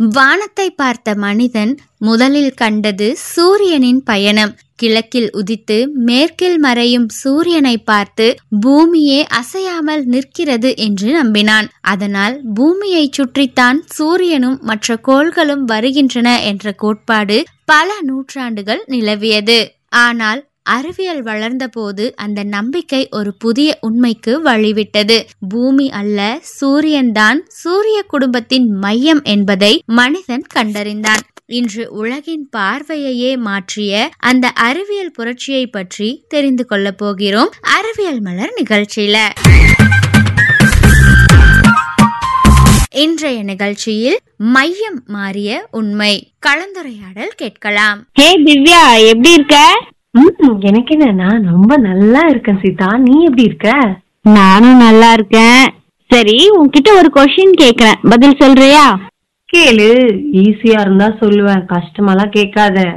வானத்தை பார்த்த மனிதன் முதலில் கண்டது சூரியனின் பயணம் கிழக்கில் உதித்து மேற்கில் மறையும் சூரியனை பார்த்து பூமியே அசையாமல் நிற்கிறது என்று நம்பினான் அதனால் பூமியை சுற்றித்தான் சூரியனும் மற்ற கோள்களும் வருகின்றன என்ற கோட்பாடு பல நூற்றாண்டுகள் நிலவியது ஆனால் அறிவியல் வளர்ந்தபோது அந்த நம்பிக்கை ஒரு புதிய உண்மைக்கு வழிவிட்டது பூமி அல்ல சூரியன்தான் சூரிய குடும்பத்தின் மையம் என்பதை மனிதன் கண்டறிந்தான் இன்று உலகின் பார்வையையே மாற்றிய அந்த அறிவியல் புரட்சியை பற்றி தெரிந்து கொள்ள போகிறோம் அறிவியல் மலர் நிகழ்ச்சியில இன்றைய நிகழ்ச்சியில் மையம் மாறிய உண்மை கலந்துரையாடல் கேட்கலாம் ஹே திவ்யா எப்படி இருக்க ம் எனக்கு என்ன நான் ரொம்ப நல்லா இருக்கேன் சீதா நீ எப்படி இருக்க நானும் நல்லா இருக்கேன் சரி உன்கிட்ட ஒரு கொஸ்டின் கேக்குறேன் பதில் சொல்றியா கேளு ஈஸியா இருந்தா சொல்லுவேன் கஷ்டமாலாம் கேட்காத